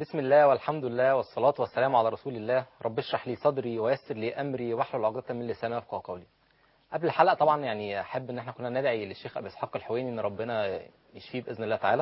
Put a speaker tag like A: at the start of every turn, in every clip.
A: بسم الله والحمد لله والصلاة والسلام على رسول الله رب اشرح لي صدري ويسر لي أمري واحلل عقدة من لساني يفقهوا قولي قبل الحلقة طبعا يعني أحب إن احنا كنا ندعي للشيخ أبي إسحاق الحويني إن ربنا يشفيه بإذن الله تعالى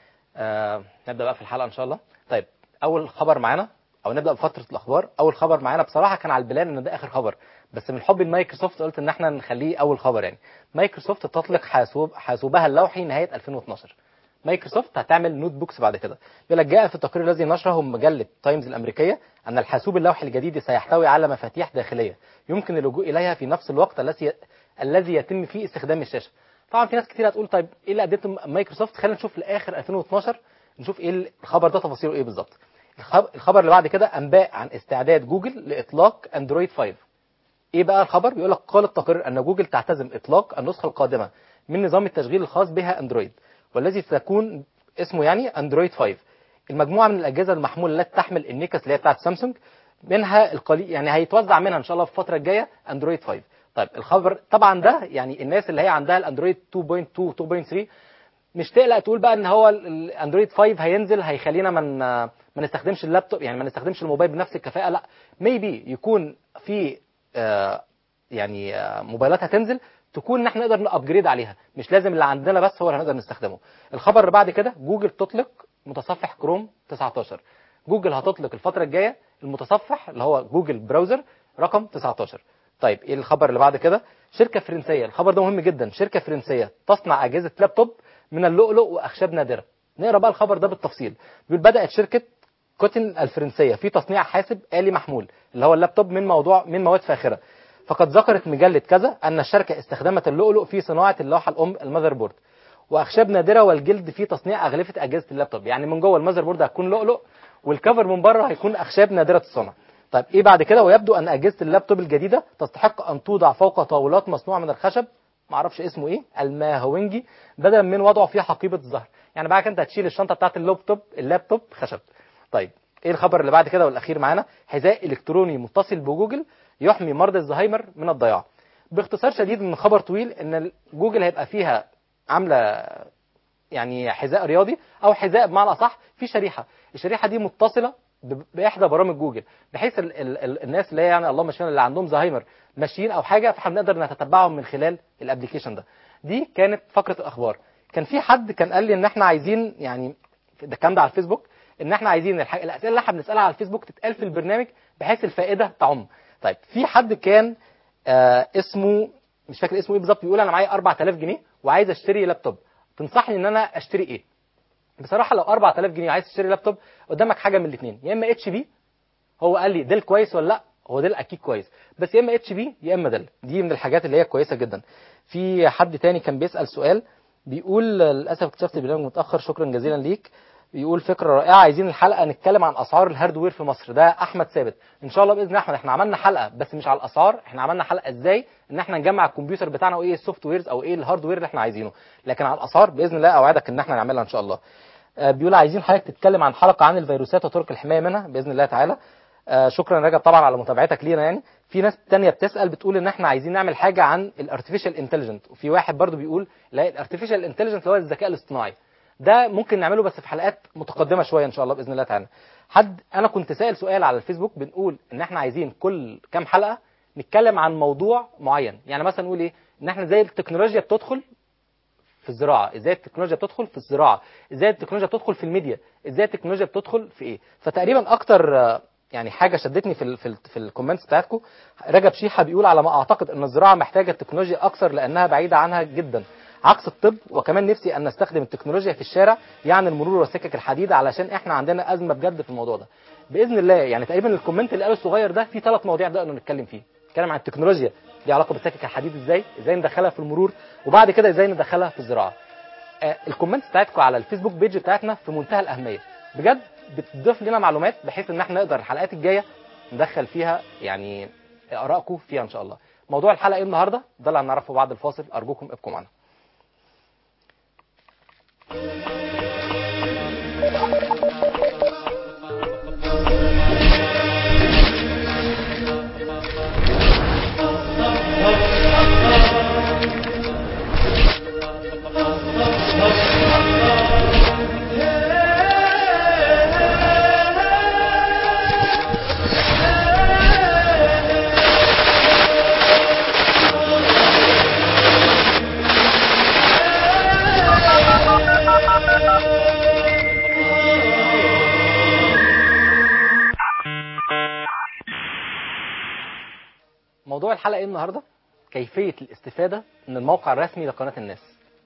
A: آه نبدأ بقى في الحلقة إن شاء الله طيب أول خبر معانا أو نبدأ بفترة الأخبار أول خبر معانا بصراحة كان على البلان إن ده آخر خبر بس من حب المايكروسوفت قلت إن احنا نخليه أول خبر يعني مايكروسوفت تطلق حاسوب حاسوبها اللوحي نهاية 2012 مايكروسوفت هتعمل نوت بوكس بعد كده يقول لك جاء في التقرير الذي نشره مجله تايمز الامريكيه ان الحاسوب اللوحي الجديد سيحتوي على مفاتيح داخليه يمكن اللجوء اليها في نفس الوقت الذي الذي يتم فيه استخدام الشاشه طبعا في ناس كتير هتقول طيب ايه اللي قدمته مايكروسوفت خلينا نشوف لاخر 2012 نشوف ايه الخبر ده تفاصيله ايه بالظبط الخبر اللي بعد كده انباء عن استعداد جوجل لاطلاق اندرويد 5 ايه بقى الخبر بيقول لك قال التقرير ان جوجل تعتزم اطلاق النسخه القادمه من نظام التشغيل الخاص بها اندرويد والذي ستكون اسمه يعني اندرويد 5 المجموعه من الاجهزه المحموله التي تحمل النيكس اللي هي بتاعت سامسونج منها القليل يعني هيتوزع منها ان شاء الله في الفتره الجايه اندرويد 5 طيب الخبر طبعا ده يعني الناس اللي هي عندها الاندرويد 2.2 2.3 مش تقلق تقول بقى ان هو الاندرويد 5 هينزل هيخلينا من ما نستخدمش اللابتوب يعني ما نستخدمش الموبايل بنفس الكفاءه لا ميبي يكون في آه يعني آه موبايلات هتنزل تكون ان احنا نقدر نابجريد عليها مش لازم اللي عندنا بس هو اللي هنقدر نستخدمه الخبر اللي بعد كده جوجل تطلق متصفح كروم 19 جوجل هتطلق الفتره الجايه المتصفح اللي هو جوجل براوزر رقم 19 طيب ايه الخبر اللي بعد كده شركه فرنسيه الخبر ده مهم جدا شركه فرنسيه تصنع اجهزه لابتوب من اللؤلؤ واخشاب نادره نقرا بقى الخبر ده بالتفصيل بيقول بدات شركه كوتن الفرنسيه في تصنيع حاسب آلي محمول اللي هو اللابتوب من موضوع من مواد فاخره فقد ذكرت مجلة كذا أن الشركة استخدمت اللؤلؤ في صناعة اللوحة الأم المذر بورد وأخشاب نادرة والجلد في تصنيع أغلفة أجهزة اللابتوب يعني من جوه المذر بورد هتكون لؤلؤ والكفر من بره هيكون أخشاب نادرة الصنع طيب إيه بعد كده ويبدو أن أجهزة اللابتوب الجديدة تستحق أن توضع فوق طاولات مصنوعة من الخشب معرفش اسمه إيه الماهوينجي بدلا من وضعه في حقيبة الظهر يعني بعد كده أنت هتشيل الشنطة بتاعت اللابتوب اللابتوب خشب طيب ايه الخبر اللي بعد كده والاخير معانا حذاء الكتروني متصل بجوجل يحمي مرضى الزهايمر من الضياع باختصار شديد من خبر طويل ان جوجل هيبقى فيها عامله يعني حذاء رياضي او حذاء بمعنى اصح في شريحه الشريحه دي متصله باحدى برامج جوجل بحيث ال ال ال الناس اللي هي يعني اللهم اشفينا اللي عندهم زهايمر ماشيين او حاجه فاحنا بنقدر نتتبعهم من خلال الابلكيشن ده دي كانت فقره الاخبار كان في حد كان قال لي ان احنا عايزين يعني ده الكلام ده على الفيسبوك ان احنا عايزين الح... الاسئله اللي احنا بنسالها على الفيسبوك تتقال في البرنامج بحيث الفائده تعم طيب في حد كان آه اسمه مش فاكر اسمه ايه بالظبط بيقول انا معايا 4000 جنيه وعايز اشتري لابتوب تنصحني ان انا اشتري ايه بصراحه لو 4000 جنيه وعايز تشتري لابتوب قدامك حاجه من الاثنين يا اما اتش بي هو قال لي ديل كويس ولا لا هو ديل اكيد كويس بس يا اما اتش بي يا اما ديل دي من الحاجات اللي هي كويسه جدا في حد تاني كان بيسال سؤال بيقول للاسف اكتشفت البرنامج متاخر شكرا جزيلا ليك بيقول فكره رائعه عايزين الحلقه نتكلم عن اسعار الهاردوير في مصر ده احمد ثابت ان شاء الله باذن الله احمد احنا عملنا حلقه بس مش على الاسعار احنا عملنا حلقه ازاي ان احنا نجمع الكمبيوتر بتاعنا وايه السوفت ويرز او ايه الهاردوير اللي احنا عايزينه لكن على الاسعار باذن الله اوعدك ان احنا نعملها ان شاء الله آه بيقول عايزين حضرتك تتكلم عن حلقه عن الفيروسات وطرق الحمايه منها باذن الله تعالى آه شكرا رجب طبعا على متابعتك لينا يعني في ناس تانية بتسال بتقول ان احنا عايزين نعمل حاجه عن الارتفيشال انتليجنت وفي واحد برضو بيقول لا الارتفيشال انتليجنت اللي هو الذكاء الاصطناعي ده ممكن نعمله بس في حلقات متقدمه شويه ان شاء الله باذن الله تعالى حد انا كنت سائل سؤال على الفيسبوك بنقول ان احنا عايزين كل كام حلقه نتكلم عن موضوع معين يعني مثلا نقول ايه ان احنا زي التكنولوجيا بتدخل في الزراعه ازاي التكنولوجيا بتدخل في الزراعه ازاي التكنولوجيا بتدخل في الميديا ازاي التكنولوجيا بتدخل في ايه فتقريبا اكتر يعني حاجه شدتني في ال في, ال في الكومنتس بتاعتكم رجب شيحه بيقول على ما اعتقد ان الزراعه محتاجه تكنولوجيا اكثر لانها بعيده عنها جدا عكس الطب وكمان نفسي ان نستخدم التكنولوجيا في الشارع يعني المرور والسكك الحديده علشان احنا عندنا ازمه بجد في الموضوع ده باذن الله يعني تقريبا الكومنت اللي قاله الصغير ده في ثلاث مواضيع نقدر نتكلم فيه نتكلم عن التكنولوجيا ليها علاقه بالسكك الحديد ازاي ازاي ندخلها في المرور وبعد كده ازاي ندخلها في الزراعه آه الكومنت بتاعتكم على الفيسبوك بيج بتاعتنا في منتهى الاهميه بجد بتضيف لنا معلومات بحيث ان احنا نقدر الحلقات الجايه ندخل فيها يعني ارائكم فيها ان شاء الله موضوع الحلقه ايه النهارده ده اللي هنعرفه بعد الفاصل ارجوكم ابقوا معنا
B: Yeah.
A: موضوع الحلقه ايه النهارده كيفيه الاستفاده من الموقع الرسمي لقناه الناس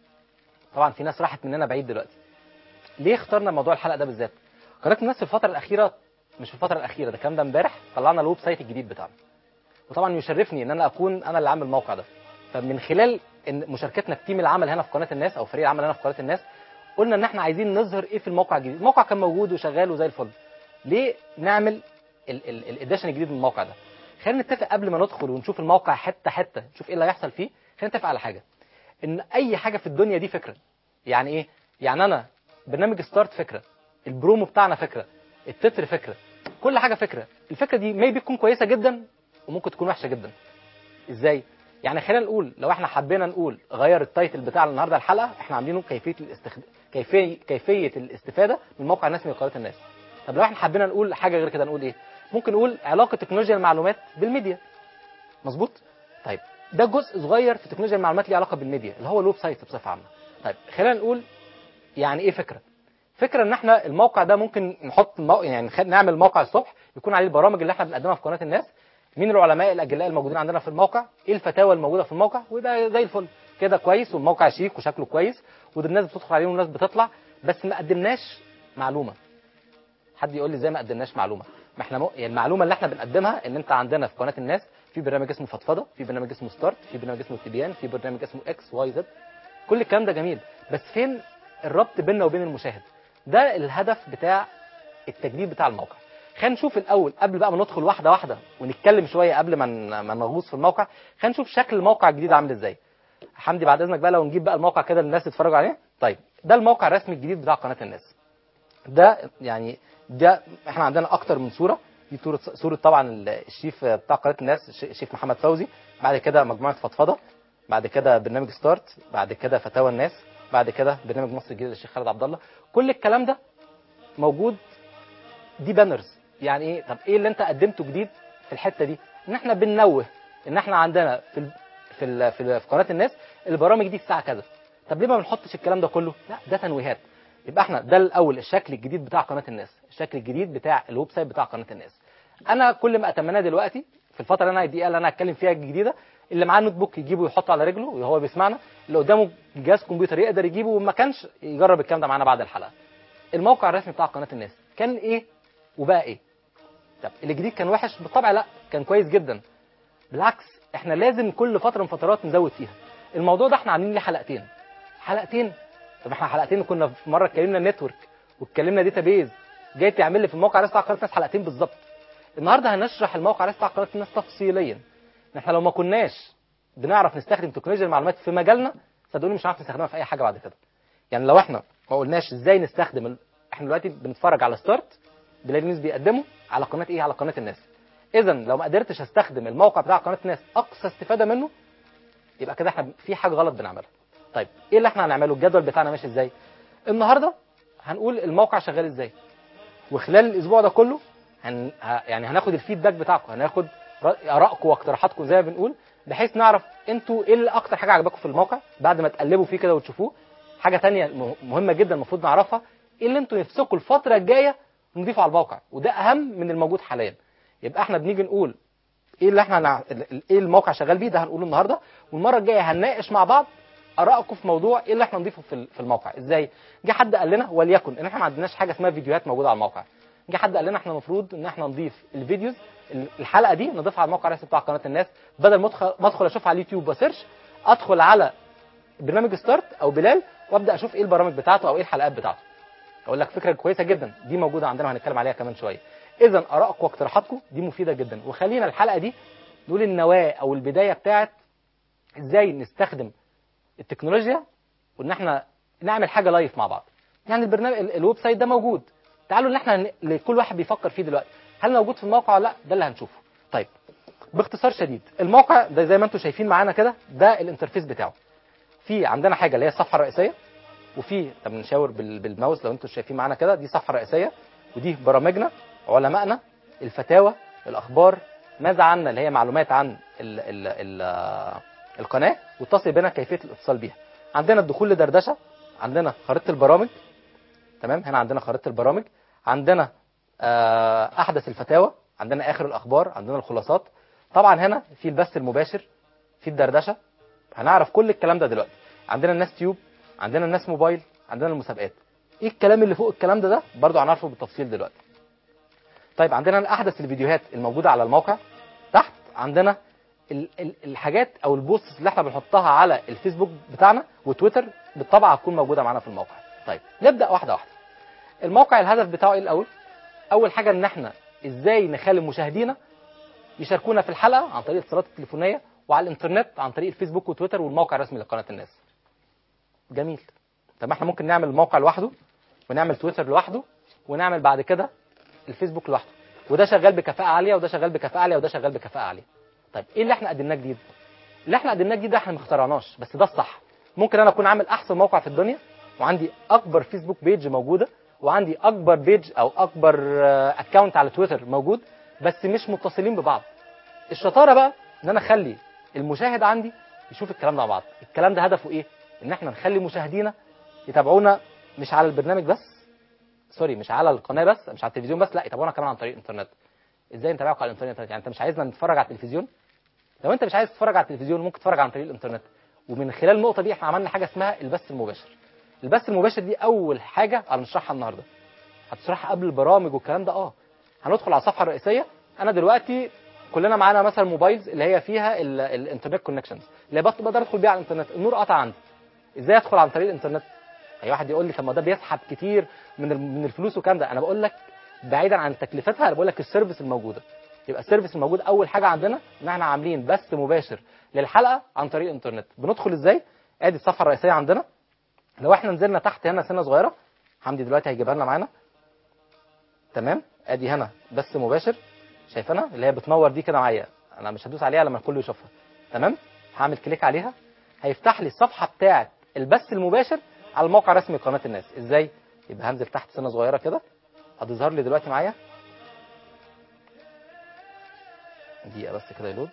A: طبعا في ناس راحت مننا بعيد دلوقتي ليه اخترنا موضوع الحلقه ده بالذات قناه الناس في الفتره الاخيره مش في الفتره الاخيره ده الكلام ده امبارح طلعنا الويب سايت الجديد بتاعنا وطبعا يشرفني ان انا اكون انا اللي عامل الموقع ده فمن خلال ان مشاركتنا في تيم العمل هنا في قناه الناس او فريق العمل هنا في قناه الناس قلنا ان احنا عايزين نظهر ايه في الموقع الجديد الموقع كان موجود وشغال وزي الفل ليه نعمل الاديشن الجديد من الموقع ده خلينا نتفق قبل ما ندخل ونشوف الموقع حته حته نشوف ايه اللي هيحصل فيه خلينا نتفق على حاجه ان اي حاجه في الدنيا دي فكره يعني ايه يعني انا برنامج ستارت فكره البرومو بتاعنا فكره التتر فكره كل حاجه فكره الفكره دي ميبي تكون كويسه جدا وممكن تكون وحشه جدا ازاي يعني خلينا نقول لو احنا حبينا نقول غير التايتل بتاع النهارده الحلقه احنا عاملينه كيفيه الاستخد... كيفيه كيفيه الاستفاده من موقع الناس من قناه الناس طب لو احنا حبينا نقول حاجه غير كده نقول ايه ممكن نقول علاقه تكنولوجيا المعلومات بالميديا مظبوط طيب ده جزء صغير في تكنولوجيا المعلومات ليه علاقه بالميديا اللي هو الويب سايت بصفه عامه طيب خلينا نقول يعني ايه فكره فكره ان احنا الموقع ده ممكن نحط مو... يعني نعمل موقع الصبح يكون عليه البرامج اللي احنا بنقدمها في قناه الناس مين العلماء الاجلاء الموجودين عندنا في الموقع ايه الفتاوى الموجوده في الموقع ويبقى زي الفل كده كويس والموقع شيك وشكله كويس والناس بتدخل عليه والناس بتطلع بس ما قدمناش معلومه حد يقول لي ازاي ما قدمناش معلومه ما احنا م... يعني المعلومه اللي احنا بنقدمها ان انت عندنا في قناه الناس في برنامج اسمه فضفضه في برنامج اسمه ستارت في برنامج اسمه تبيان في برنامج اسمه اكس واي زد كل الكلام ده جميل بس فين الربط بيننا وبين المشاهد ده الهدف بتاع التجديد بتاع الموقع خلينا نشوف الاول قبل بقى ما ندخل واحده واحده ونتكلم شويه قبل ما ما نغوص في الموقع خلينا نشوف شكل الموقع الجديد عامل ازاي حمدي بعد اذنك بقى لو نجيب بقى الموقع كده للناس يتفرجوا عليه طيب ده الموقع الرسمي الجديد بتاع قناه الناس ده يعني ده احنا عندنا اكتر من صوره دي صوره صوره طبعا الشيف بتاع قناه الناس الشيف محمد فوزي بعد كده مجموعه فضفضه بعد كده برنامج ستارت بعد كده فتاوى الناس بعد كده برنامج مصر الجديد للشيخ خالد عبد الله كل الكلام ده موجود دي بانرز يعني ايه طب ايه اللي انت قدمته جديد في الحته دي ان احنا بننوه ان احنا عندنا في ال في ال في, ال في قناه الناس البرامج دي الساعه كذا طب ليه ما بنحطش الكلام ده كله لا ده تنويهات يبقى احنا ده الاول الشكل الجديد بتاع قناه الناس الشكل الجديد بتاع الويب سايت بتاع قناه الناس انا كل ما اتمناه دلوقتي في الفتره اللي انا الدقيقه اللي انا هتكلم فيها الجديده اللي معاه نوت بوك يجيبه ويحطه على رجله وهو بيسمعنا اللي قدامه جهاز كمبيوتر يقدر يجيبه وما كانش يجرب الكلام ده معانا بعد الحلقه الموقع الرسمي بتاع قناه الناس كان ايه وبقى ايه طب الجديد كان وحش بالطبع لا كان كويس جدا بالعكس احنا لازم كل فتره من فترات نزود فيها الموضوع ده احنا عاملين ليه حلقتين حلقتين طب احنا حلقتين كنا في مره اتكلمنا نتورك واتكلمنا داتا بيز جاي تعمل لي في الموقع الرسمي بتاع قناه الناس حلقتين بالظبط النهارده هنشرح الموقع الرسمي بتاع قناه الناس تفصيليا احنا لو ما كناش بنعرف نستخدم تكنولوجيا المعلومات في مجالنا صدقوني مش هنعرف نستخدمها في اي حاجه بعد كده يعني لو احنا ما قلناش ازاي نستخدم ال... احنا دلوقتي بنتفرج على ستارت بنلاقي الناس بيقدموا على قناه ايه على قناه الناس اذا لو ما قدرتش استخدم الموقع بتاع قناه الناس اقصى استفاده منه يبقى كده احنا في حاجه غلط بنعملها طيب ايه اللي احنا هنعمله الجدول بتاعنا ماشي ازاي النهارده هنقول الموقع شغال ازاي وخلال الاسبوع ده كله هن... يعني هناخد الفيدباك بتاعكم هناخد ارائكم واقتراحاتكم زي ما بنقول بحيث نعرف انتوا ايه اللي اكتر حاجه عجباكم في الموقع بعد ما تقلبوا فيه كده وتشوفوه حاجه تانية مهمه جدا المفروض نعرفها ايه اللي انتوا نفسكم الفتره الجايه نضيفه على الموقع وده اهم من الموجود حاليا يبقى احنا بنيجي نقول ايه اللي احنا نع... ايه الموقع شغال بيه ده هنقوله النهارده والمره الجايه هنناقش مع بعض ارائكم في موضوع ايه اللي احنا نضيفه في في الموقع ازاي جه حد قال لنا وليكن ان احنا ما عندناش حاجه اسمها فيديوهات موجوده على الموقع جه حد قال لنا احنا المفروض ان احنا نضيف الفيديوز الحلقه دي نضيفها على الموقع الرسمي بتاع قناه الناس بدل ما ادخل ما ادخل اشوفها على اليوتيوب وسيرش ادخل على برنامج ستارت او بلال وابدا اشوف ايه البرامج بتاعته او ايه الحلقات بتاعته اقول لك فكره كويسه جدا دي موجوده عندنا وهنتكلم عليها كمان شويه اذا ارائكم واقتراحاتكم دي مفيده جدا وخلينا الحلقه دي نقول النواه او البدايه بتاعت ازاي نستخدم التكنولوجيا وان احنا نعمل حاجه لايف مع بعض يعني البرنامج الويب سايت ده موجود تعالوا ان احنا كل واحد بيفكر فيه دلوقتي هل موجود في الموقع ولا لا ده اللي هنشوفه طيب باختصار شديد الموقع ده زي ما انتم شايفين معانا كده ده الانترفيس بتاعه في عندنا حاجه اللي هي الصفحه الرئيسيه وفي طب نشاور بالماوس لو انتم شايفين معانا كده دي صفحه رئيسيه ودي برامجنا علمائنا الفتاوى الاخبار ماذا عنا اللي هي معلومات عن ال ال ال القناه واتصل بنا كيفيه الاتصال بيها عندنا الدخول لدردشه عندنا خريطه البرامج تمام هنا عندنا خريطه البرامج عندنا احدث الفتاوى عندنا اخر الاخبار عندنا الخلاصات طبعا هنا في البث المباشر في الدردشه هنعرف كل الكلام ده دلوقتي عندنا الناس تيوب عندنا الناس موبايل عندنا المسابقات ايه الكلام اللي فوق الكلام ده ده برضه هنعرفه بالتفصيل دلوقتي طيب عندنا احدث الفيديوهات الموجوده على الموقع تحت عندنا ال- ال- الحاجات او البوستس اللي احنا بنحطها على الفيسبوك بتاعنا وتويتر بالطبع هتكون موجوده معانا في الموقع طيب نبدا واحده واحده الموقع الهدف بتاعه ايه الاول اول حاجه ان احنا ازاي نخلي مشاهدينا يشاركونا في الحلقه عن طريق الاتصالات التليفونيه وعلى الانترنت عن طريق الفيسبوك وتويتر والموقع الرسمي لقناه الناس جميل طب ما احنا ممكن نعمل الموقع لوحده ونعمل تويتر لوحده ونعمل بعد كده الفيسبوك لوحده وده شغال بكفاءه عاليه وده شغال بكفاءه عاليه وده شغال بكفاءه عاليه طيب ايه اللي احنا قدمناه جديد اللي احنا قدمناه جديد ده احنا ما اخترعناش بس ده الصح ممكن انا اكون عامل احسن موقع في الدنيا وعندي اكبر فيسبوك بيج موجوده وعندي اكبر بيج او اكبر اكونت على تويتر موجود بس مش متصلين ببعض الشطاره بقى ان انا اخلي المشاهد عندي يشوف الكلام ده مع بعض الكلام ده هدفه ايه ان احنا نخلي مشاهدينا يتابعونا مش على البرنامج بس سوري مش على القناه بس مش على التلفزيون بس لا يتابعونا كمان عن طريق الانترنت ازاي نتابعكم على الانترنت يعني انت مش عايزنا نتفرج على التلفزيون لو انت مش عايز تتفرج على التلفزيون ممكن تتفرج عن طريق الانترنت ومن خلال النقطه دي احنا عملنا حاجه اسمها البث المباشر البث المباشر دي اول حاجه هنشرحها النهارده هتشرحها قبل البرامج والكلام ده اه هندخل على الصفحه الرئيسيه انا دلوقتي كلنا معانا مثلا موبايلز اللي هي فيها ال- الانترنت كونكشنز اللي بط- بقدر ادخل بيها على الانترنت النور قطع عندي ازاي ادخل عن طريق الانترنت اي واحد يقول لي طب ما ده بيسحب كتير من ال- من الفلوس والكلام ده انا بقول لك بعيدا عن تكلفتها انا بقول لك السيرفيس الموجوده يبقى السيرفيس الموجود اول حاجه عندنا ان احنا عاملين بث مباشر للحلقه عن طريق الانترنت بندخل ازاي ادي الصفحه الرئيسيه عندنا لو احنا نزلنا تحت هنا سنه صغيره حمدي دلوقتي هيجيبها لنا معانا تمام ادي هنا بث مباشر شايفانا اللي هي بتنور دي كده معايا انا مش هدوس عليها لما الكل يشوفها تمام هعمل كليك عليها هيفتح لي الصفحه بتاعه البث المباشر على الموقع الرسمي لقناه الناس ازاي يبقى هنزل تحت سنه صغيره كده هتظهر لي دلوقتي معايا دقيقه بس كده يلود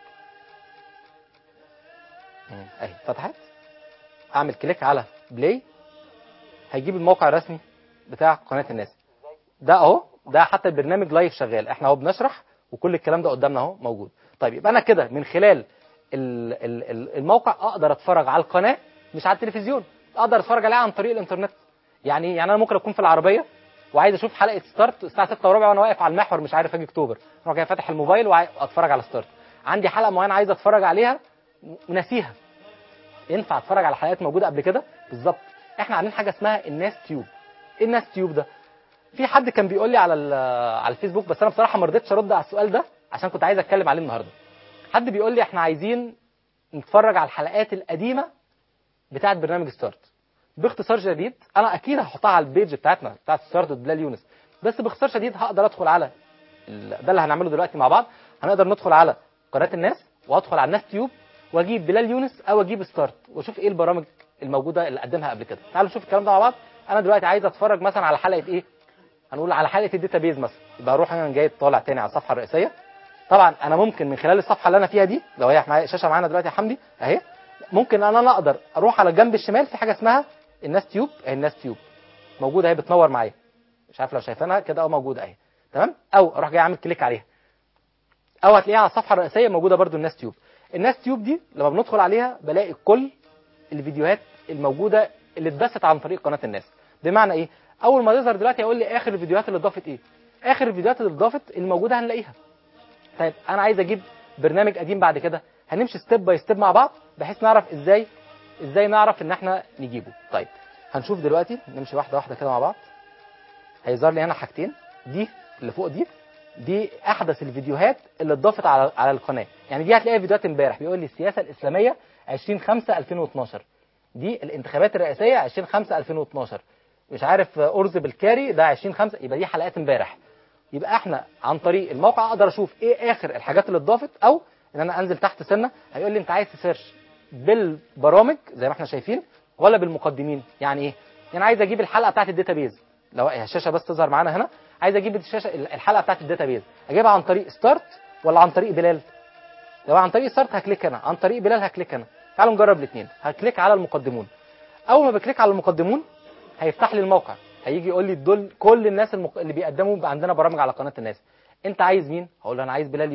A: مم، اهي فتحت اعمل كليك على بلاي هيجيب الموقع الرسمي بتاع قناه الناس ده اهو ده حتى البرنامج لايف شغال احنا اهو بنشرح وكل الكلام ده قدامنا اهو موجود طيب يبقى انا كده من خلال ال- ال- ال- الموقع اقدر اتفرج على القناه مش على التلفزيون اقدر اتفرج عليها عن طريق الانترنت يعني يعني انا ممكن اكون في العربيه وعايز اشوف حلقه ستارت الساعه 6 وربع وانا واقف على المحور مش عارف اجي اكتوبر اروح جاي فاتح الموبايل واتفرج على ستارت عندي حلقه معينه عايز اتفرج عليها وناسيها ينفع اتفرج على حلقات موجوده قبل كده بالظبط احنا عاملين حاجه اسمها الناس تيوب ايه الناس تيوب ده في حد كان بيقول لي على ال- على الفيسبوك بس انا بصراحه ما رضيتش ارد على السؤال ده عشان كنت عايز اتكلم عليه النهارده حد بيقول لي احنا عايزين نتفرج على الحلقات القديمه بتاعه برنامج ستارت باختصار شديد انا اكيد هحطها على البيج بتاعتنا بتاعت ستارت بلال يونس بس باختصار شديد هقدر ادخل على ال- ده اللي هنعمله دلوقتي مع بعض هنقدر ندخل على قناه الناس وادخل على الناس تيوب واجيب بلال يونس او اجيب ستارت واشوف ايه البرامج الموجوده اللي قدمها قبل كده تعالوا نشوف الكلام ده مع بعض انا دلوقتي عايز اتفرج مثلا على حلقه ايه هنقول على حلقه الداتابيز مثلا يبقى اروح انا جاي طالع تاني على الصفحه الرئيسيه طبعا انا ممكن من خلال الصفحه اللي انا فيها دي لو هي معايا الشاشه معانا دلوقتي يا حمدي اهي ممكن انا انا اقدر اروح على الجنب الشمال في حاجه اسمها الناس تيوب اهي الناس تيوب موجوده اهي بتنور معايا مش عارف لو شايفينها كده اه موجوده اهي تمام او اروح جاي اعمل كليك عليها او هتلاقيها على الصفحه الرئيسيه موجوده برده الناس تيوب الناس تيوب دي لما بندخل عليها بلاقي كل الفيديوهات الموجوده اللي اتبثت عن طريق قناه الناس بمعنى ايه اول ما يظهر دلوقتي هيقول لي اخر الفيديوهات اللي اتضافت ايه اخر الفيديوهات اللي اتضافت الموجوده هنلاقيها طيب انا عايز اجيب برنامج قديم بعد كده هنمشي ستيب باي ستيب مع بعض بحيث نعرف ازاي ازاي نعرف ان احنا نجيبه طيب هنشوف دلوقتي نمشي واحده واحده كده مع بعض هيظهر لي هنا حاجتين دي اللي فوق دي دي احدث الفيديوهات اللي اتضافت على على القناه يعني دي هتلاقيها فيديوهات امبارح بيقول لي السياسه الاسلاميه 20 5 2012 دي الانتخابات الرئاسيه 20 5 2012 مش عارف ارز بالكاري ده 20 5 يبقى دي حلقات امبارح يبقى احنا عن طريق الموقع اقدر اشوف ايه اخر الحاجات اللي اتضافت او ان انا انزل تحت سنه هيقول لي انت عايز تسيرش بالبرامج زي ما احنا شايفين ولا بالمقدمين يعني ايه يعني عايز اجيب الحلقه بتاعت الداتابيز لو الشاشه بس تظهر معانا هنا عايز اجيب الشاشه الحلقه بتاعت الداتابيز اجيبها عن طريق ستارت ولا عن طريق بلال لو عن طريق ستارت هكليك هنا عن طريق بلال هكليك هنا تعالوا نجرب الاثنين هكليك على المقدمون اول ما بكليك على المقدمون هيفتح لي الموقع هيجي يقول لي دول كل الناس المق... اللي بيقدموا عندنا برامج على قناه الناس انت عايز مين هقول له انا عايز بلال يونس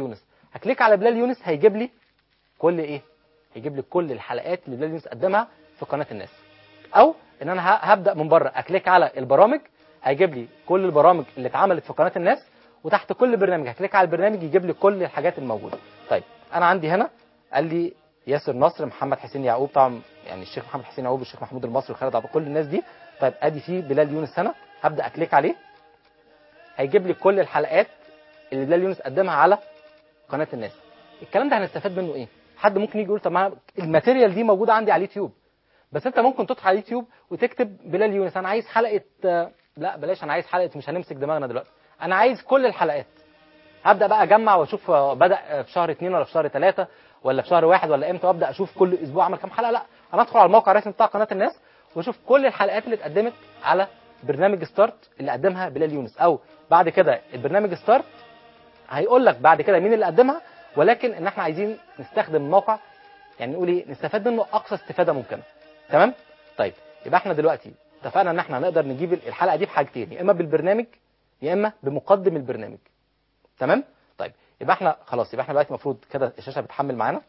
A: هكليك على بلال يونس هيجيب لي كل ايه هيجيب لي كل الحلقات اللي بلال يونس قدمها في قناه الناس او ان انا ه- هبدا من بره اكليك على البرامج هيجيب لي كل البرامج اللي اتعملت في قناه الناس وتحت كل برنامج هكليك على البرنامج يجيب لي كل الحاجات الموجوده طيب انا عندي هنا قال لي ياسر نصر محمد حسين يعقوب طبعا يعني الشيخ محمد حسين يعقوب الشيخ محمود المصري وخالد عبد كل الناس دي طيب ادي فيه بلال يونس هنا هبدا اكليك عليه هيجيب لي كل الحلقات اللي بلال يونس قدمها على قناه الناس الكلام ده هنستفاد منه ايه حد ممكن يجي يقول طب ما الماتيريال دي موجوده عندي على اليوتيوب بس انت ممكن تدخل على اليوتيوب وتكتب بلال يونس انا عايز حلقه آه، لا بلاش انا عايز حلقه مش هنمسك دماغنا دلوقتي انا عايز كل الحلقات هبدا بقى اجمع واشوف آه، بدا آه، في شهر اثنين ولا في شهر ثلاثه ولا في شهر واحد ولا امتى وابدا اشوف كل اسبوع عمل كام حلقه لا انا ادخل على الموقع الرسمي بتاع قناه الناس واشوف كل الحلقات اللي اتقدمت على برنامج ستارت اللي قدمها بلال يونس او بعد كده البرنامج ستارت هيقول لك بعد كده مين اللي قدمها ولكن ان احنا عايزين نستخدم الموقع يعني نقول ايه نستفاد منه اقصى استفاده ممكنه تمام طيب يبقى احنا دلوقتي اتفقنا ان احنا هنقدر نجيب الحلقه دي بحاجتين يا اما بالبرنامج يا اما بمقدم البرنامج تمام طيب يبقى احنا خلاص يبقى احنا دلوقتي المفروض كده الشاشه بتحمل معانا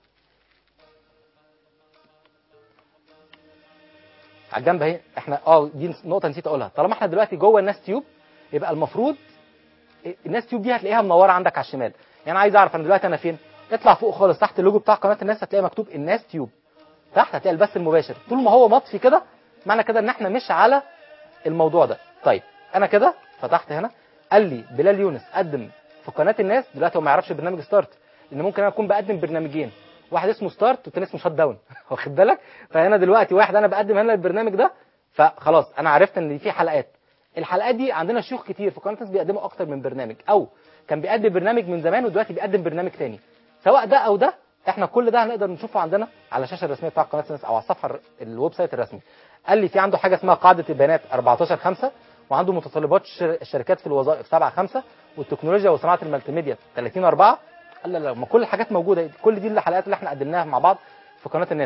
A: على الجنب اهي احنا اه دي نقطه نسيت اقولها طالما احنا دلوقتي جوه الناس تيوب يبقى المفروض الناس تيوب دي هتلاقيها منوره عندك على الشمال يعني عايز اعرف انا دلوقتي انا فين اطلع فوق خالص تحت اللوجو بتاع قناه الناس هتلاقي مكتوب الناس تيوب تحت هتلاقي البث المباشر طول ما هو مطفي كده معنى كده ان احنا مش على الموضوع ده طيب انا كده فتحت هنا قال لي بلال يونس قدم في قناه الناس دلوقتي هو ما يعرفش برنامج ستارت لان ممكن انا اكون بقدم برنامجين واحد اسمه ستارت والتاني اسمه شات داون واخد بالك فهنا دلوقتي واحد انا بقدم هنا البرنامج ده فخلاص انا عرفت ان في حلقات الحلقات دي عندنا شيوخ كتير في قناه الناس بيقدموا اكتر من برنامج او كان بيقدم برنامج من زمان ودلوقتي بيقدم برنامج تاني سواء ده او ده احنا كل ده هنقدر نشوفه عندنا على الشاشه الرسميه بتاع قناه الناس او على الصفحه الر- الويب سايت الرسمي قال لي في عنده حاجه اسمها قاعده البيانات 14 5 وعنده متطلبات الشر- الشركات في الوظائف 7 5 والتكنولوجيا وصناعه المالتي ميديا 30 4 قال لا لا ما كل الحاجات موجوده كل دي الحلقات اللي احنا قدمناها مع بعض في قناه الناس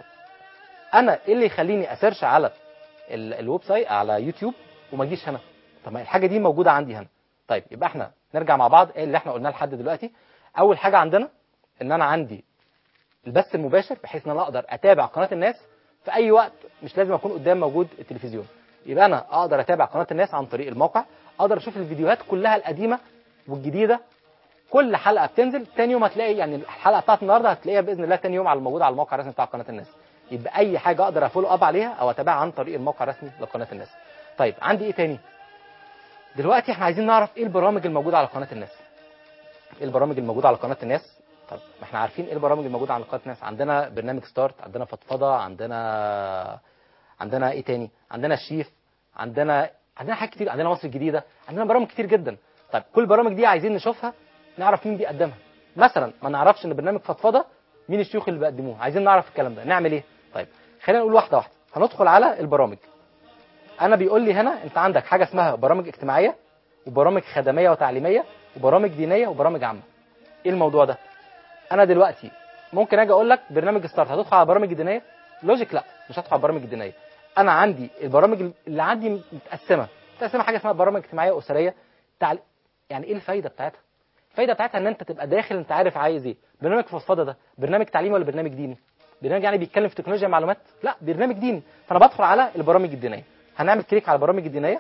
A: انا ايه اللي يخليني اسيرش على ال- الويب سايت على يوتيوب وما اجيش هنا طب ما الحاجه دي موجوده عندي هنا طيب يبقى احنا نرجع مع بعض ايه اللي احنا قلناه لحد دلوقتي اول حاجه عندنا ان انا عندي البث المباشر بحيث ان انا اقدر اتابع قناه الناس في اي وقت مش لازم اكون قدام موجود التلفزيون يبقى انا اقدر اتابع قناه الناس عن طريق الموقع اقدر اشوف الفيديوهات كلها القديمه والجديده كل حلقه بتنزل تاني يوم هتلاقي يعني الحلقه بتاعت النهارده هتلاقيها باذن الله تاني يوم على الموجود على الموقع الرسمي بتاع قناه الناس يبقى اي حاجه اقدر افولو اب عليها او اتابعها عن طريق الموقع الرسمي لقناه الناس طيب عندي ايه تاني دلوقتي احنا عايزين نعرف ايه البرامج الموجوده على قناه الناس ايه البرامج الموجوده على قناه الناس طب ما احنا عارفين ايه البرامج الموجوده على قناه الناس عندنا برنامج ستارت عندنا فضفضه عندنا عندنا ايه تاني عندنا الشيف عندنا عندنا حاجات كتير عندنا مصر الجديده عندنا برامج كتير جدا طيب كل البرامج دي عايزين نشوفها نعرف مين بيقدمها مثلا ما نعرفش ان برنامج فضفضه مين الشيوخ اللي بيقدموه عايزين نعرف الكلام ده نعمل ايه طيب خلينا نقول واحده واحده هندخل على البرامج انا بيقول لي هنا انت عندك حاجه اسمها برامج اجتماعيه وبرامج خدميه وتعليميه وبرامج دينيه وبرامج عامه ايه الموضوع ده انا دلوقتي ممكن اجي اقول لك برنامج ستارت هتدخل على برامج الدينيه لوجيك لا مش هدخل على برامج الدينيه انا عندي البرامج اللي عندي متقسمه متقسمه حاجه اسمها برامج اجتماعيه اسريه تعل... يعني ايه الفايده بتاعتها الفايده بتاعتها ان انت تبقى داخل انت عارف عايز ايه برنامج فضفضه ده برنامج تعليمي ولا برنامج ديني برنامج يعني بيتكلم في تكنولوجيا معلومات لا برنامج ديني فانا بدخل على البرامج الدينيه هنعمل كليك على البرامج الدينيه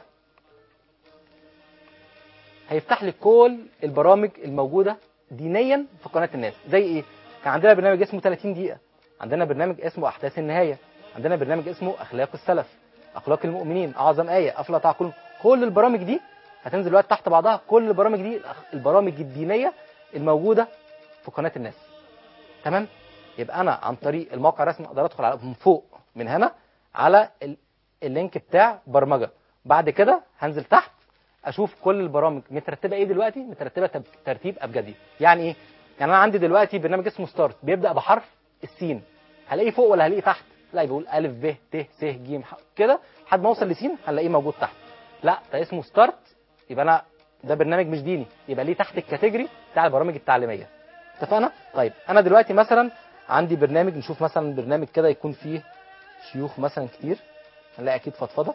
A: هيفتح لي كل البرامج الموجوده دينيا في قناه الناس زي ايه كان عندنا برنامج اسمه 30 دقيقه عندنا برنامج اسمه احداث النهايه عندنا برنامج اسمه اخلاق السلف اخلاق المؤمنين اعظم ايه افلا تعقلون كل البرامج دي هتنزل دلوقتي تحت بعضها كل البرامج دي البرامج الدينيه الموجوده في قناه الناس تمام يبقى انا عن طريق الموقع الرسمي اقدر ادخل على من فوق من هنا على ال- اللينك بتاع برمجه بعد كده هنزل تحت اشوف كل البرامج مترتبه ايه دلوقتي مترتبه تب- ترتيب ابجدي يعني ايه يعني انا عندي دلوقتي برنامج اسمه ستارت بيبدا بحرف السين هلاقيه فوق ولا هلاقيه تحت لا بيقول الف ب ت س ج ح كده لحد ما اوصل لسين هنلاقيه موجود تحت لا ده اسمه ستارت يبقى انا ده برنامج مش ديني يبقى ليه تحت الكاتيجوري بتاع البرامج التعليميه اتفقنا طيب انا دلوقتي مثلا عندي برنامج نشوف مثلا برنامج كده يكون فيه شيوخ مثلا كتير هنلاقي اكيد فضفضه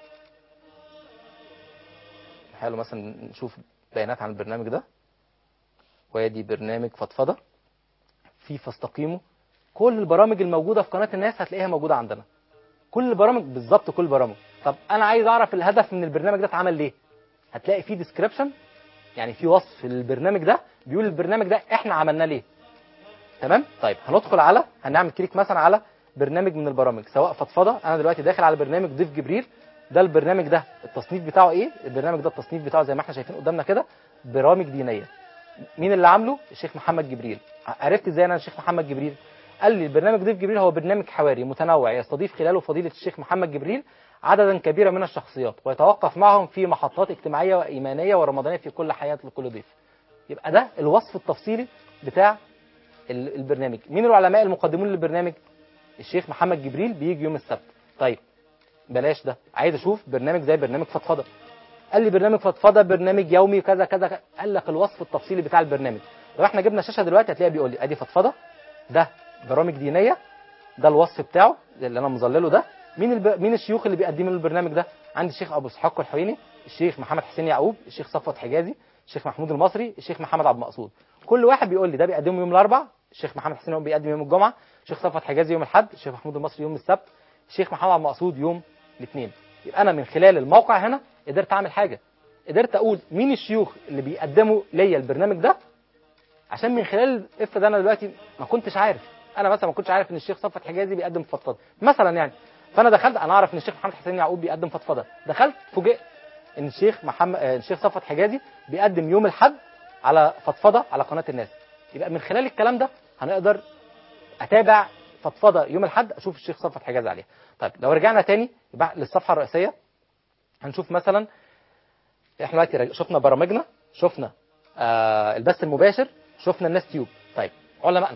A: حلو مثلا نشوف بيانات عن البرنامج ده وادي برنامج فضفضه في فاستقيموا كل البرامج الموجوده في قناه الناس هتلاقيها موجوده عندنا كل البرامج بالظبط كل البرامج طب انا عايز اعرف الهدف من البرنامج ده اتعمل ليه هتلاقي فيه ديسكريبشن يعني في وصف للبرنامج ده بيقول البرنامج ده احنا عملناه ليه تمام طيب هندخل على هنعمل كليك مثلا على برنامج من البرامج سواء فضفضه انا دلوقتي داخل على برنامج ضيف جبريل ده البرنامج ده التصنيف بتاعه ايه البرنامج ده التصنيف بتاعه زي ما احنا شايفين قدامنا كده برامج دينيه مين اللي عامله الشيخ محمد جبريل عرفت ازاي انا الشيخ محمد جبريل قال لي البرنامج ضيف جبريل هو برنامج حواري متنوع يستضيف خلاله فضيله الشيخ محمد جبريل عددا كبيرا من الشخصيات ويتوقف معهم في محطات اجتماعيه وايمانيه ورمضانيه في كل حياه لكل ضيف يبقى ده الوصف التفصيلي بتاع ال- البرنامج مين العلماء المقدمون للبرنامج الشيخ محمد جبريل بيجي يوم السبت طيب بلاش ده عايز اشوف برنامج زي برنامج فضفضه قال لي برنامج فضفضه برنامج يومي كذا كذا كذا. قال لك الوصف التفصيلي بتاع البرنامج لو احنا جبنا شاشه دلوقتي هتلاقي بيقول لي ادي فضفضه ده برامج دينيه ده الوصف بتاعه اللي انا مظلله ده مين الب... مين الشيوخ اللي بيقدموا له البرنامج ده عندي الشيخ ابو اسحاق الحويني الشيخ محمد حسين يعقوب الشيخ صفوت حجازي الشيخ محمود المصري الشيخ محمد عبد المقصود كل واحد بيقول لي ده بيقدمه يوم الاربع الشيخ محمد حسين يعقوب بيقدم يوم الجمعه الشيخ صفوت حجازي يوم الاحد الشيخ محمود المصري يوم السبت الشيخ محمد عبد المقصود يوم الاثنين يبقى انا من خلال الموقع هنا قدرت اعمل حاجه قدرت اقول مين الشيوخ اللي بيقدموا ليا البرنامج ده عشان من خلال افرض انا دلوقتي ما كنتش عارف انا مثلا ما كنتش عارف ان الشيخ صفوت حجازي بيقدم فضفضه مثلا يعني فانا دخلت انا اعرف ان الشيخ محمد حسين يعقوب بيقدم فضفضه دخلت فوجئت ان الشيخ محمد آه، الشيخ صفوت حجازي بيقدم يوم الاحد على فضفضه على قناه الناس يبقى من خلال الكلام ده هنقدر اتابع فضفضه يوم الاحد اشوف الشيخ صفوت حجازي عليها طيب لو رجعنا تاني يبقى للصفحه الرئيسيه هنشوف مثلا احنا دلوقتي رج- شفنا برامجنا شفنا آه البث المباشر شفنا الناس تيوب طيب علمائنا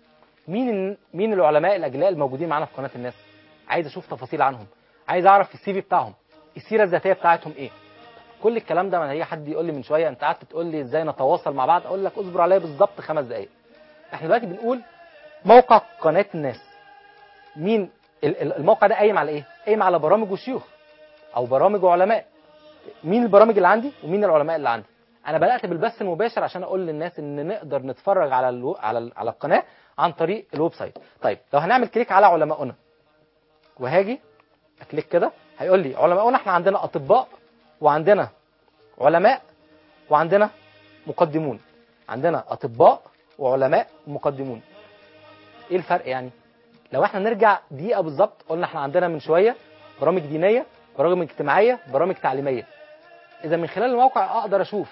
A: مين ال- مين العلماء الاجلاء الموجودين معانا في قناه الناس عايز اشوف تفاصيل عنهم عايز اعرف السي في بتاعهم السيره الذاتيه بتاعتهم ايه كل الكلام ده ما هي حد يقول لي من شويه انت قعدت تقول لي ازاي نتواصل مع بعض اقول لك اصبر عليا بالظبط خمس دقائق احنا دلوقتي بنقول موقع قناه الناس مين ال- ال- الموقع ده قايم على ايه قايم على برامج وشيوخ او برامج وعلماء مين البرامج اللي عندي ومين العلماء اللي عندي انا بدات بالبث المباشر عشان اقول للناس ان نقدر نتفرج على الو... على ال... على القناه عن طريق الويب سايت طيب لو هنعمل كليك على علماؤنا وهاجي اكليك كده هيقول لي علماؤنا احنا عندنا اطباء وعندنا علماء وعندنا مقدمون عندنا اطباء وعلماء ومقدمون ايه الفرق يعني لو احنا نرجع دقيقه بالظبط قلنا احنا عندنا من شويه برامج دينيه برامج اجتماعيه برامج تعليميه اذا من خلال الموقع اقدر اشوف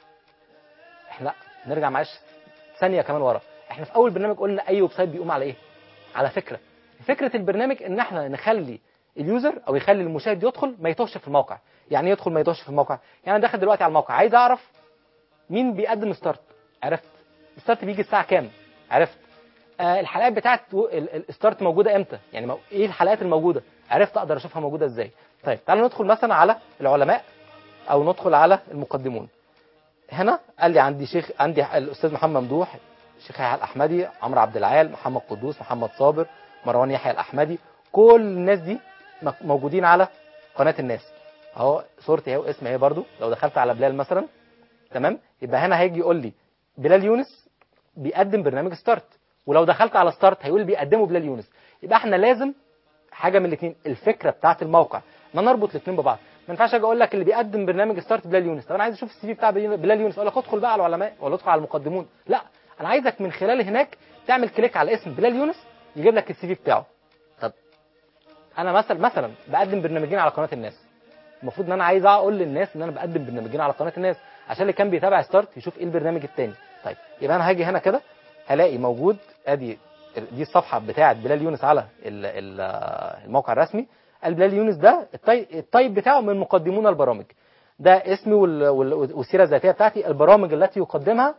A: احنا لا نرجع معلش ثانيه كمان ورا احنا في اول برنامج قلنا اي ويب سايت بيقوم على ايه على فكره فكره البرنامج ان احنا نخلي اليوزر او يخلي المشاهد يدخل ما يتوهش في الموقع يعني ايه يدخل ما يتوهش في الموقع يعني انا داخل دلوقتي على الموقع عايز اعرف مين بيقدم ستارت عرفت الستارت بيجي الساعه كام عرفت آه الحلقات بتاعت و- ال- ال- الستارت موجوده امتى يعني مو... ايه الحلقات الموجوده عرفت اقدر اشوفها موجوده ازاي طيب تعالوا ندخل مثلا على العلماء او ندخل على المقدمون هنا قال لي عندي شيخ عندي الاستاذ محمد ممدوح الشيخ يحيى الاحمدي عمرو عبد العال محمد قدوس محمد صابر مروان يحيى الاحمدي كل الناس دي م- موجودين على قناه الناس اهو صورتي اهي واسمي اهي برضو لو دخلت على بلال مثلا تمام يبقى هنا هيجي يقول لي بلال يونس بيقدم برنامج ستارت ولو دخلت على ستارت هيقول بيقدمه بلال يونس يبقى احنا لازم حاجه من الاثنين الفكره بتاعت الموقع ان انا اربط الاثنين ببعض ما ينفعش اجي اقول لك اللي بيقدم برنامج ستارت بلال يونس طب انا عايز اشوف السي في بتاع بلال يونس اقول لك ادخل بقى على العلماء ولا ادخل على المقدمون لا انا عايزك من خلال هناك تعمل كليك على اسم بلال يونس يجيب لك السي في بتاعه طب انا مثلا مثلا بقدم برنامجين على قناه الناس المفروض ان انا عايز اقول للناس ان انا بقدم برنامجين على قناه الناس عشان اللي كان بيتابع ستارت يشوف ايه البرنامج التاني طيب يبقى انا هاجي هنا كده هلاقي موجود ادي دي الصفحه بتاعه بلال يونس على ال- ال- الموقع الرسمي قال بلال يونس ده الطي- الطيب بتاعه من مقدمون البرامج ده اسمي وال- وال- والسيره الذاتيه بتاعتي البرامج التي يقدمها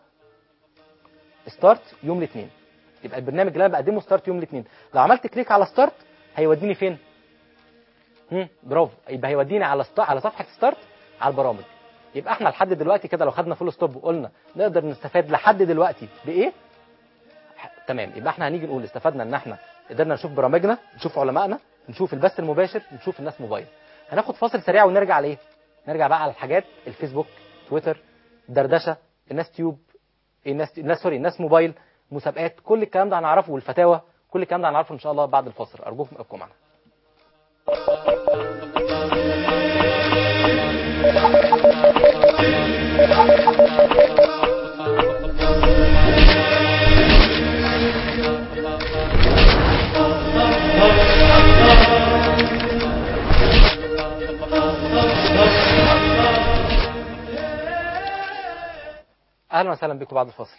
A: ستارت يوم الاثنين يبقى البرنامج اللي انا بقدمه ستارت يوم الاثنين لو عملت كليك على ستارت هيوديني فين هم برافو يبقى هيوديني على ست... على صفحه ستارت على البرامج يبقى احنا لحد دلوقتي كده لو خدنا فول ستوب وقلنا نقدر نستفاد لحد دلوقتي بايه ح- تمام يبقى احنا هنيجي نقول استفدنا ان احنا قدرنا نشوف برامجنا نشوف علمائنا نشوف البث المباشر نشوف الناس موبايل هناخد فاصل سريع ونرجع لايه نرجع بقى على الحاجات الفيسبوك تويتر دردشه الناس تيوب الناس الناس سوري الناس موبايل مسابقات كل الكلام ده هنعرفه والفتاوى كل الكلام ده هنعرفه ان شاء الله بعد الفاصل ارجوكم ابقوا معنا اهلا وسهلا بكم بعد الفاصل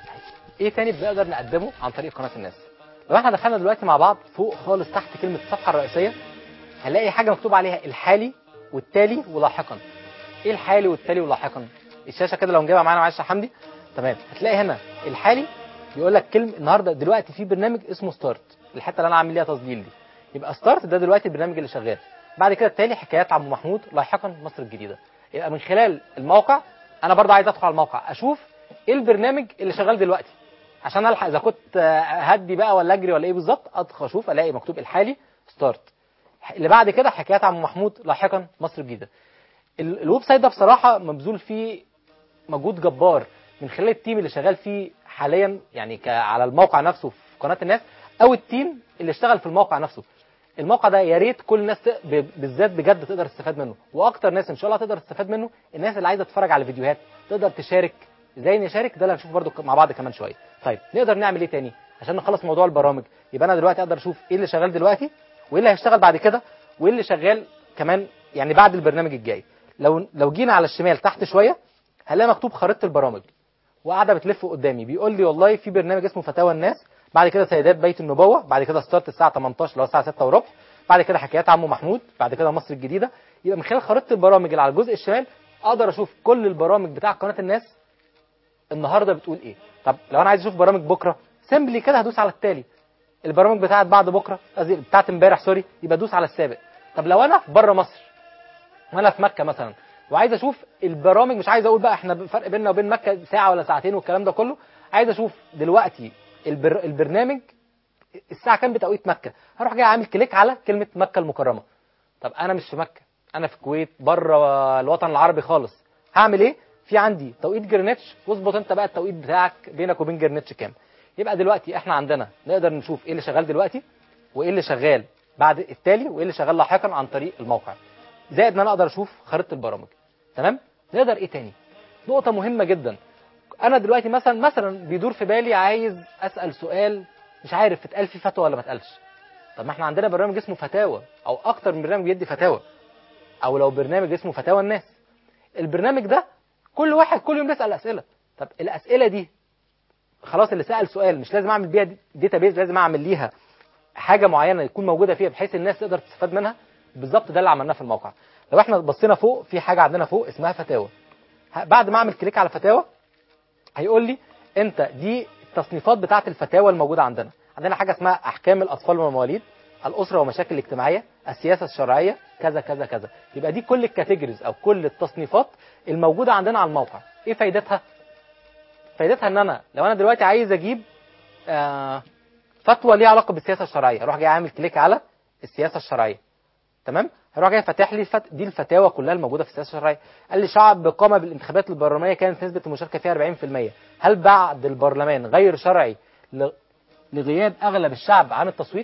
A: ايه تاني بنقدر نقدمه عن طريق قناه الناس لو احنا دخلنا دلوقتي مع بعض فوق خالص تحت كلمه الصفحه الرئيسيه هنلاقي حاجه مكتوب عليها الحالي والتالي ولاحقا ايه الحالي والتالي ولاحقا الشاشه كده لو نجيبها معانا معلش يا حمدي تمام هتلاقي هنا الحالي بيقول لك كلمه النهارده دلوقتي في برنامج اسمه ستارت الحته اللي انا عامل ليها تسجيل دي يبقى ستارت ده دلوقتي البرنامج اللي شغال بعد كده التالي حكايات عبد محمود لاحقا مصر الجديده يبقى من خلال الموقع انا برضه عايز ادخل على الموقع اشوف ايه البرنامج اللي شغال دلوقتي عشان الحق اذا كنت آه، هدي بقى ولا اجري ولا ايه بالظبط ادخل اشوف الاقي مكتوب الحالي ستارت اللي بعد كده حكايات عم محمود لاحقا مصر الجديده ال- الويب سايت ده بصراحه مبذول فيه مجهود جبار من خلال التيم اللي شغال فيه حاليا يعني ك- على الموقع نفسه في قناه الناس او التيم اللي اشتغل في الموقع نفسه الموقع ده يا ريت كل الناس ت- ب- بالذات بجد تقدر تستفاد منه واكتر ناس ان شاء الله تقدر تستفاد منه الناس اللي عايزه تتفرج على فيديوهات تقدر تشارك ازاي نشارك ده اللي هنشوفه برضو مع بعض كمان شويه طيب نقدر نعمل ايه تاني عشان نخلص موضوع البرامج يبقى انا دلوقتي اقدر اشوف ايه اللي شغال دلوقتي وايه اللي هيشتغل بعد كده وايه اللي شغال كمان يعني بعد البرنامج الجاي لو لو جينا على الشمال تحت شويه هنلاقي مكتوب خريطه البرامج وقاعده بتلف قدامي بيقول لي والله في برنامج اسمه فتاوى الناس بعد كده سيدات بيت النبوه بعد كده ستارت الساعه 18 اللي هو الساعه 6 وربع بعد كده حكايات عمو محمود بعد كده مصر الجديده يبقى من خلال خريطه البرامج اللي على الجزء الشمال اقدر اشوف كل البرامج بتاع قناه الناس النهارده بتقول ايه طب لو انا عايز اشوف برامج بكره سيمبلي كده هدوس على التالي البرامج بتاعت بعد بكره قصدي بتاعت امبارح سوري يبقى ادوس على السابق طب لو انا في بره مصر وانا في مكه مثلا وعايز اشوف البرامج مش عايز اقول بقى احنا فرق بيننا وبين مكه ساعه ولا ساعتين والكلام ده كله عايز اشوف دلوقتي البر... البرنامج الساعه كام بتوقيت مكه هروح جاي عامل كليك على كلمه مكه المكرمه طب انا مش في مكه انا في الكويت بره الوطن العربي خالص هعمل ايه في عندي توقيت جرينتش واظبط انت بقى التوقيت بتاعك بينك وبين جرينتش كام يبقى دلوقتي احنا عندنا نقدر نشوف ايه اللي شغال دلوقتي وايه اللي شغال بعد التالي وايه اللي شغال لاحقا عن طريق الموقع زائد ان انا اقدر اشوف خريطه البرامج تمام نقدر ايه تاني نقطه مهمه جدا انا دلوقتي مثلا مثلا بيدور في بالي عايز اسال سؤال مش عارف اتقال فيه فتوى ولا ما اتقالش طب ما احنا عندنا برنامج اسمه فتاوى او اكتر من برنامج بيدي فتاوى او لو برنامج اسمه فتاوى الناس البرنامج ده كل واحد كل يوم بيسال اسئله طب الاسئله دي خلاص اللي سال سؤال مش لازم اعمل بيها داتابيز لازم اعمل ليها حاجه معينه يكون موجوده فيها بحيث الناس تقدر تستفاد منها بالظبط ده اللي عملناه في الموقع لو احنا بصينا فوق في حاجه عندنا فوق اسمها فتاوى ه- بعد ما اعمل كليك على فتاوى هيقول لي انت دي التصنيفات بتاعه الفتاوى الموجوده عندنا عندنا حاجه اسمها احكام الاطفال والمواليد الاسره ومشاكل الاجتماعيه السياسه الشرعيه كذا كذا كذا يبقى دي كل الكاتيجوريز او كل التصنيفات الموجوده عندنا على الموقع ايه فايدتها فايدتها ان انا لو انا دلوقتي عايز اجيب آه فتوى ليها علاقه بالسياسه الشرعيه اروح جاي عامل كليك على السياسه الشرعيه تمام هروح جاي فاتح لي الفت... دي الفتاوى كلها الموجوده في السياسه الشرعيه قال لي شعب قام بالانتخابات البرلمانيه كانت نسبه المشاركه فيها 40% هل بعد البرلمان غير شرعي ل... لغياب اغلب الشعب عن التصويت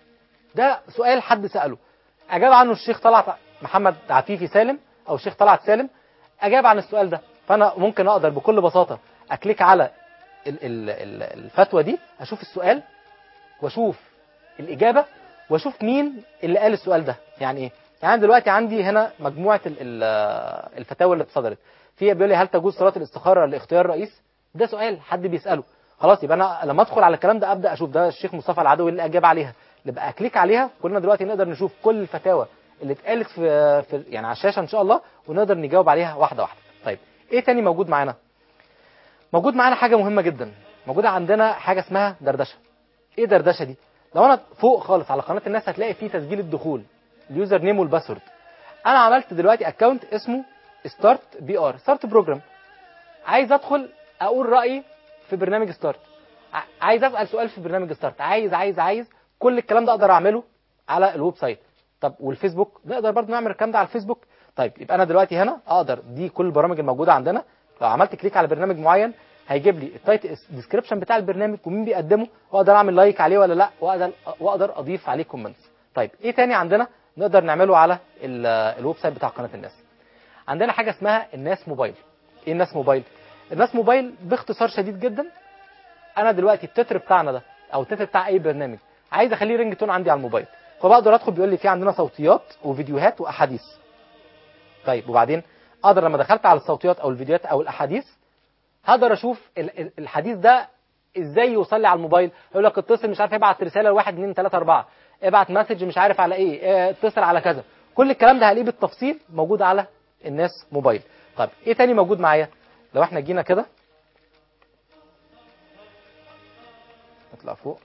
A: ده سؤال حد ساله اجاب عنه الشيخ طلعت محمد عفيفي سالم او الشيخ طلعت سالم اجاب عن السؤال ده فانا ممكن اقدر بكل بساطه اكليك على ال- ال- ال- الفتوى دي اشوف السؤال واشوف الاجابه واشوف مين اللي قال السؤال ده يعني ايه يعني أنا دلوقتي عندي هنا مجموعه ال- ال- الفتاوى اللي اتصدرت فيها بيقول لي هل تجوز صلاه الاستخاره لاختيار رئيس ده سؤال حد بيساله خلاص يبقى انا لما ادخل على الكلام ده ابدا اشوف ده الشيخ مصطفى العدوي اللي اجاب عليها نبقى اكليك عليها كلنا دلوقتي نقدر نشوف كل الفتاوى اللي اتقالت في, في يعني على الشاشه ان شاء الله ونقدر نجاوب عليها واحده واحده طيب ايه تاني موجود معانا موجود معانا حاجه مهمه جدا موجوده عندنا حاجه اسمها دردشه ايه دردشه دي لو انا فوق خالص على قناه الناس هتلاقي فيه تسجيل الدخول اليوزر نيم والباسورد انا عملت دلوقتي اكونت اسمه ستارت بي ار ستارت بروجرام عايز ادخل اقول رايي في برنامج ستارت ع- عايز اسال سؤال في برنامج ستارت عايز عايز عايز كل الكلام ده اقدر اعمله على الويب سايت طب والفيسبوك نقدر برضه نعمل الكلام ده على الفيسبوك طيب يبقى انا دلوقتي هنا اقدر دي كل البرامج الموجوده عندنا لو عملت كليك على برنامج معين هيجيب لي التايتل ديسكربشن بتاع البرنامج ومين بيقدمه واقدر اعمل لايك عليه ولا لا واقدر واقدر اضيف عليه كومنتس طيب ايه تاني عندنا نقدر نعمله على ال- الويب سايت بتاع قناه الناس عندنا حاجه اسمها الناس موبايل ايه الناس موبايل الناس موبايل باختصار شديد جدا انا دلوقتي التتر بتاعنا ده او التتر بتاع اي برنامج عايز اخليه رينج تون عندي على الموبايل فبقدر ادخل بيقول لي في عندنا صوتيات وفيديوهات واحاديث طيب وبعدين اقدر لما دخلت على الصوتيات او الفيديوهات او الاحاديث هقدر اشوف ال- ال- الحديث ده ازاي يوصل لي على الموبايل يقول لك اتصل مش عارف ابعت رساله لواحد اتنين تلاته اربعه ابعت مسج مش عارف على ايه اه، اتصل على كذا كل الكلام ده هلاقيه بالتفصيل موجود على الناس موبايل طيب ايه تاني موجود معايا لو احنا جينا كده نطلع فوق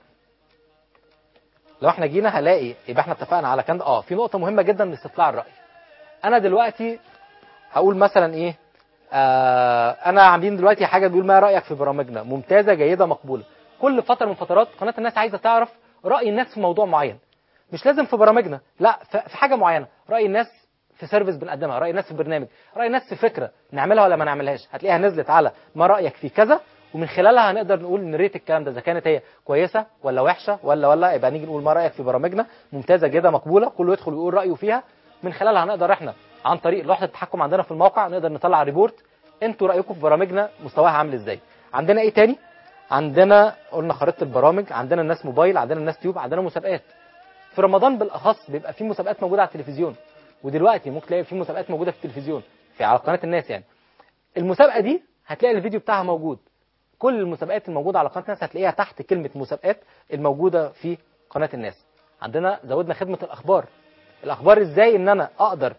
A: لو احنا جينا هلاقي يبقى احنا اتفقنا على كام اه في نقطه مهمه جدا لاستطلاع الراي انا دلوقتي هقول مثلا ايه آه انا عاملين دلوقتي حاجه بيقول ما رايك في برامجنا ممتازه جيده مقبوله كل فتره من فترات قناه الناس عايزه تعرف راي الناس في موضوع معين مش لازم في برامجنا لا ف- في حاجه معينه راي الناس في سيرفيس بنقدمها راي الناس في برنامج راي الناس في فكره نعملها ولا ما نعملهاش هتلاقيها نزلت على ما رايك في كذا ومن خلالها هنقدر نقول نريت الكلام ده اذا كانت هي كويسه ولا وحشه ولا ولا يبقى نيجي نقول ما رايك في برامجنا ممتازه جدا مقبوله كله يدخل ويقول رايه فيها من خلالها هنقدر احنا عن طريق لوحه التحكم عندنا في الموقع نقدر نطلع ريبورت انتوا رايكم في برامجنا مستواها عامل ازاي عندنا ايه تاني عندنا قلنا خريطه البرامج عندنا الناس موبايل عندنا الناس تيوب عندنا مسابقات في رمضان بالاخص بيبقى في مسابقات موجوده على التلفزيون ودلوقتي ممكن تلاقي في مسابقات موجوده في التلفزيون في على قناه الناس يعني المسابقه دي هتلاقي الفيديو بتاعها موجود كل المسابقات الموجوده على قناه الناس هتلاقيها تحت كلمه مسابقات الموجوده في قناه الناس عندنا زودنا خدمه الاخبار الاخبار ازاي ان انا اقدر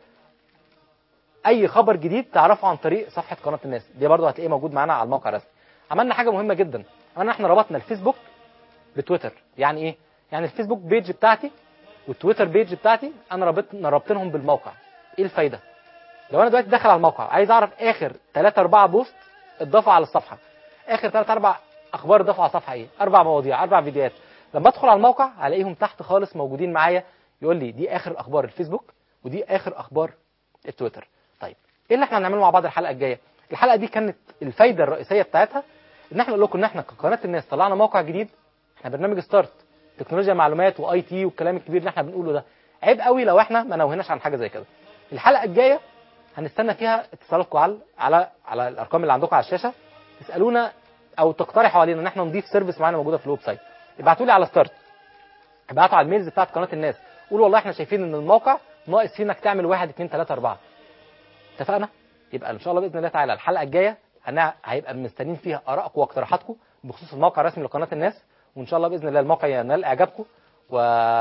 A: اي خبر جديد تعرفه عن طريق صفحه قناه الناس دي برضه هتلاقيه موجود معانا على الموقع الرسمي عملنا حاجه مهمه جدا عملنا احنا ربطنا الفيسبوك بتويتر يعني ايه يعني الفيسبوك بيج بتاعتي والتويتر بيج بتاعتي انا رابط رابطينهم بالموقع ايه الفايده لو انا دلوقتي داخل على الموقع عايز اعرف اخر 3 4 بوست اتضافوا على الصفحه اخر 3 4 اخبار اتضافوا على الصفحه ايه اربع مواضيع اربع فيديوهات لما ادخل على الموقع هلاقيهم تحت خالص موجودين معايا يقول لي دي اخر اخبار الفيسبوك ودي اخر اخبار التويتر طيب ايه اللي احنا هنعمله مع بعض الحلقه الجايه الحلقه دي كانت الفايده الرئيسيه بتاعتها ان احنا نقول لكم ان احنا كقناه الناس طلعنا موقع جديد احنا برنامج ستارت تكنولوجيا معلومات واي تي والكلام الكبير اللي احنا بنقوله ده عيب قوي لو احنا ما نوهناش عن حاجه زي كده الحلقه الجايه هنستنى فيها اتصالاتكم على على على الارقام اللي عندكم على الشاشه تسالونا او تقترحوا علينا ان احنا نضيف سيرفيس معانا موجوده في الويب سايت ابعتوا لي على ستارت ابعتوا على الميلز بتاعت قناه الناس قولوا والله احنا شايفين ان الموقع ناقص فيه انك تعمل واحد اثنين ثلاثه اربعه اتفقنا يبقى ان شاء الله باذن الله تعالى الحلقه الجايه هنع... هيبقى مستنيين فيها ارائكم واقتراحاتكم بخصوص الموقع الرسمي لقناه الناس وان شاء الله باذن الله الموقع ينال اعجابكم و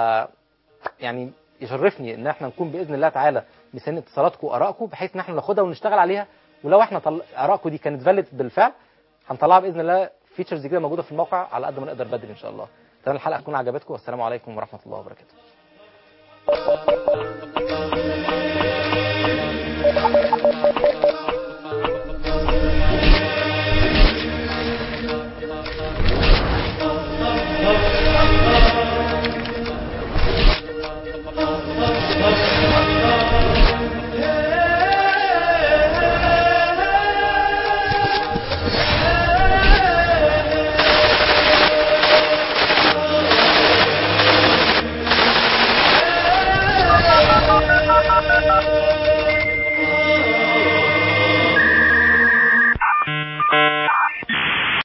A: يعني يشرفني ان احنا نكون باذن الله تعالى مستنيين اتصالاتكم وارائكم بحيث ان احنا ناخدها ونشتغل عليها ولو احنا طل... ارائكم دي كانت فاليد بالفعل هنطلعها باذن الله فيتشرز جديده موجوده في الموقع على قد ما نقدر بدري ان شاء الله. اتمنى الحلقه تكون عجبتكم والسلام عليكم ورحمه الله وبركاته.